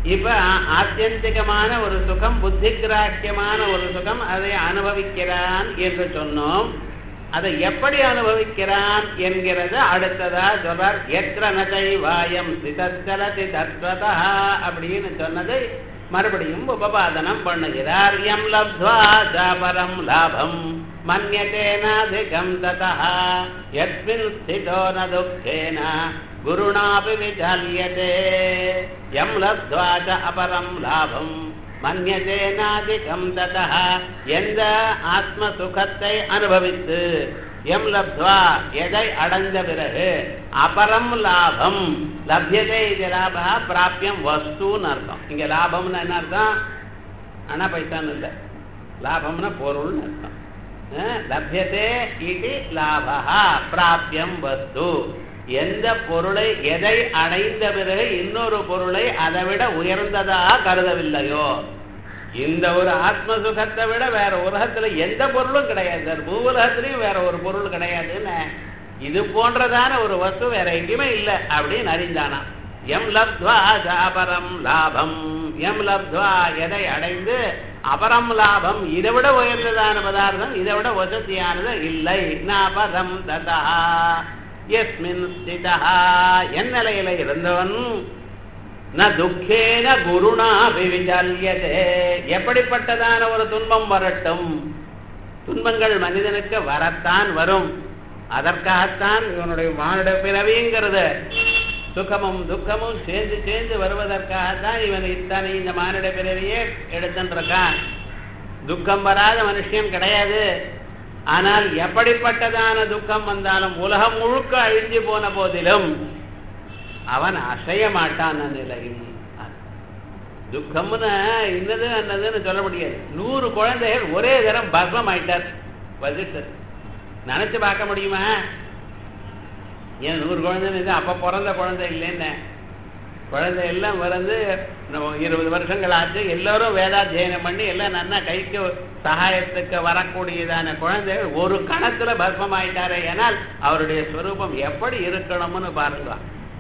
இப்ப ஆத்தியந்திகமான ஒரு சுகம் புத்தி கிராக்கியமான ஒரு சுகம் அதை அனுபவிக்கிறான் என்று சொன்னோம் அதை எப்படி அனுபவிக்கிறான் என்கிறது அடுத்ததா சொல்றார் எத்திர நதை வாயம் சிதச்சலதி தத்வதா அப்படின்னு சொன்னதை மறுபடியும் உபபாதனம் பண்ணுகிறார் எம் லப்த்வா ஜாபரம் லாபம் மன்யதேனாதிகம் ததா யஸ்மின் ஸ்திதோ ந துக்கேன குருணாபி விஜால்யதே எம் லப்த்வா ச அபரம் லாபம் மன்யதேனாதிகம் ததா எந்த ஆத்ம சுகத்தை அனுபவித்து எம் லப்த்வா எதை அடைந்த பிறகு அபரம் லாபம் லப்யதே இது லாபா பிராபியம் வஸ்துன்னு அர்த்தம் இங்க லாபம்னு என்ன அர்த்தம் ஆனா பைசான்னு இல்லை லாபம்னா பொருள்னு அர்த்தம் அஹ், லப்யதே இது லாபா பிராபியம் வஸ்து எந்த பொருளை எதை அடைந்த பிறகு இன்னொரு பொருளை அதை விட உயர்ந்ததாக கருதவில்லையோ இந்த ஒரு ஆத்ம சுகத்தை விட வேற உலகத்துல எந்த பொருளும் கிடையாது சார் பூவுலகத்திலையும் வேற ஒரு பொருள் கிடையாதுன்னு இது போன்றதான ஒரு வஸ்து வேற எங்கேயுமே இல்லை அப்படின்னு அறிந்தானா எம் லப்த்வா அபரம் லாபம் எம் லப்த்வா எதை அடைந்து அபரம் லாபம் இதை விட உயர்ந்ததான பதார்த்தம் இதை விட வசதியானது இல்லை நாபரம் ததா எஸ்மின் ஸ்திதா என் நிலையில இருந்தவன் ந துக்கேன குருணா விவிஜால்யதே எப்படிப்பட்டதான ஒரு துன்பம் வரட்டும் துன்பங்கள் மனிதனுக்கு வரத்தான் வரும் அதற்காகத்தான் இவனுடைய மானிட பிறவிங்கிறது சுகமும் துக்கமும் சேர்ந்து சேர்ந்து வருவதற்காகத்தான் இவன் இத்தனை இந்த மானிட பிறவியே எடுத்துருக்கான் துக்கம் வராத மனுஷன் கிடையாது ஆனால் எப்படிப்பட்டதான துக்கம் வந்தாலும் உலகம் முழுக்க அழிஞ்சு போன போதிலும் அவன் அசைய மாட்டான் அந்த நிலையில் துக்கம்னு இன்னது என்னதுன்னு சொல்ல முடியாது நூறு குழந்தைகள் ஒரே தரம் பஸ்மம் ஆயிட்டார் வசிஷ்டர் நினைச்சு பார்க்க முடியுமா ஏன் நூறு குழந்தைன்னு அப்ப பிறந்த குழந்தை இல்லைன்னு குழந்தை எல்லாம் பிறந்து நம்ம இருபது வருஷங்கள் ஆச்சு எல்லாரும் வேதாத்தியனம் பண்ணி எல்லாம் நன்னா கைக்கு சகாயத்துக்கு வரக்கூடியதான குழந்தைகள் ஒரு கணத்துல பஸ்மம் ஆயிட்டாரே ஏனால் அவருடைய ஸ்வரூபம் எப்படி இருக்கணும்னு பாருங்க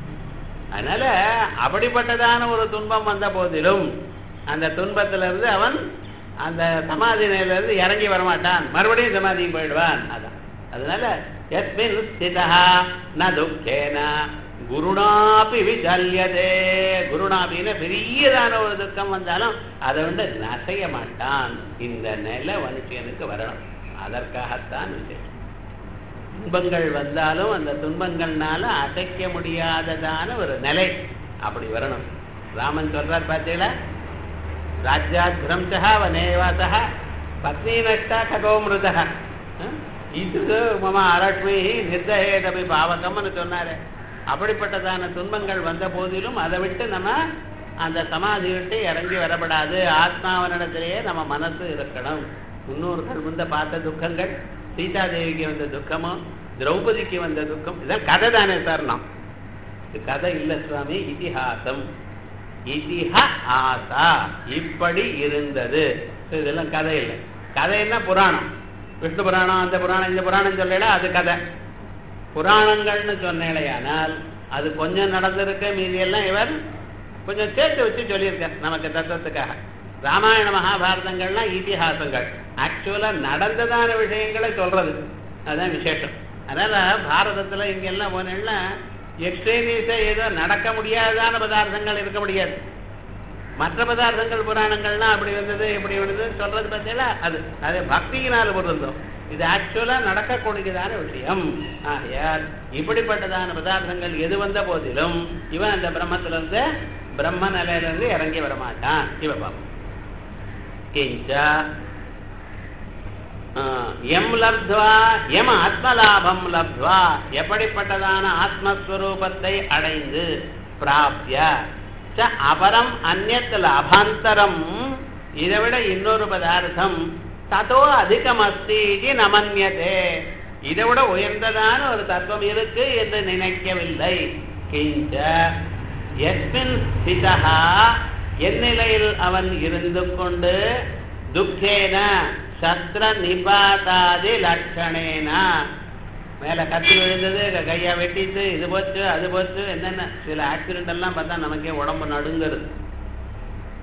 அதனால அப்படிப்பட்டதான ஒரு துன்பம் வந்த போதிலும் அந்த துன்பத்திலிருந்து அவன் அந்த சமாதி நிலையிலிருந்து இறங்கி வரமாட்டான் மறுபடியும் சமாதிக்கு போயிடுவான் அதான் அதனால எஸ்மின் ஸ்திதா ந துக்கேன குருணாபி விஜல்யதே குருணாபின்னு பெரியதான ஒரு துக்கம் வந்தாலும் அதை வந்து நசைய மாட்டான் இந்த நிலை மனுஷனுக்கு வரணும் அதற்காகத்தான் விசேஷம் துன்பங்கள் வந்தாலும் அந்த துன்பங்கள்னால அசைக்க முடியாததான ஒரு நிலை அப்படி வரணும் ராமன் சொல்றார் பார்த்தீங்களா ராஜ்யாத் பிரம்சா வனேவாசா பத்னி நஷ்டா கதோமிருதா இது மம அரட்மி நிர்தயேதபி பாவகம்னு சொன்னாரு அப்படிப்பட்டதான துன்பங்கள் வந்த போதிலும் அதை விட்டு நம்ம அந்த சமாதி விட்டு இறங்கி வரப்படாது ஆத்மாவனிடத்திலேயே நம்ம மனசு இருக்கணும் முன்னோர்கள் முந்த பார்த்த துக்கங்கள் சீதாதேவிக்கு வந்த துக்கமும் திரௌபதிக்கு வந்த துக்கம் இதெல்லாம் கதை தானே சார் நாம் இது கதை இல்லை சுவாமி இதிஹாசம் இதிஹ ஆசா இப்படி இருந்தது So, இதெல்லாம் கதை இல்லை கதைன்னா புராணம் விஷ்ணு புராணம் அந்த புராணம் இந்த புராணம் சொல்லல அது கதை புராணங்கள்னு சொன்னேலையானால் அது கொஞ்சம் நடந்திருக்கு மீதி எல்லாம் இவர் கொஞ்சம் சேர்த்து வச்சு சொல்லியிருக்கார் நமக்கு தத்துவத்துக்காக ராமாயண மகாபாரதங்கள்லாம் இதிகாசங்கள் ஆக்சுவலா நடந்ததான விஷயங்களை சொல்றது அதுதான் விசேஷம் அதனால பாரதத்துல இங்கெல்லாம் போனேன்னா எக்ஸ்ட்ரீமிஸா ஏதோ நடக்க முடியாததான பதார்த்தங்கள் இருக்க முடியாது மற்ற பதார்த்தங்கள் புராணங்கள்லாம் அப்படி வந்தது இப்படி வந்தது சொல்றது பார்த்தீங்களா அது அது பக்தியினால் பொருந்தோம் இது ஆக்சுவலா நடக்கக்கூடியதான விஷயம் ஆகையால் இப்படிப்பட்டதான பதார்த்தங்கள் எது வந்த போதிலும் இவன் அந்த பிரம்மத்துல இருந்து பிரம்ம நிலையில இருந்து இறங்கி வரமாட்டான் இவ பாப்போம் கிஞ்ச எம் லப்த்வா எம் ஆத்மலாபம் லப்த்வா எப்படிப்பட்டதான ஆத்மஸ்வரூபத்தை அடைந்து பிராப்திய ச அபரம் அந்நத் லாபாந்தரம் இதை விட இன்னொரு பதார்த்தம் ததோ அதிகமஸ்தி இது நமன்யதே இதை விட உயர்ந்ததான ஒரு தத்துவம் இருக்கு என்று நினைக்கவில்லை கிஞ்ச எஸ்மின் ஸ்திதா என் நிலையில் அவன் இருந்து கொண்டு துக்கேன சத்ர நிபாதாதி லட்சணேன மேல கத்தி விழுந்தது க- கையை வெட்டிட்டு இது போச்சு அது போச்சு என்னென்ன சில ஆக்சிடென்ட் எல்லாம் பார்த்தா நமக்கே உடம்பு நடுங்கிறது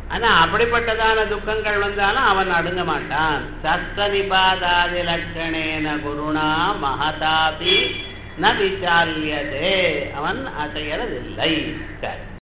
ஆனா அப்படிப்பட்டதான துக்கங்கள் வந்தாலும் அவன் அடுங்க மாட்டான் சஸ்த நிபாதாதி லட்சணேன குருணா மகதாபி ந விசால்யதே அவன் அசையறதில்லை சரி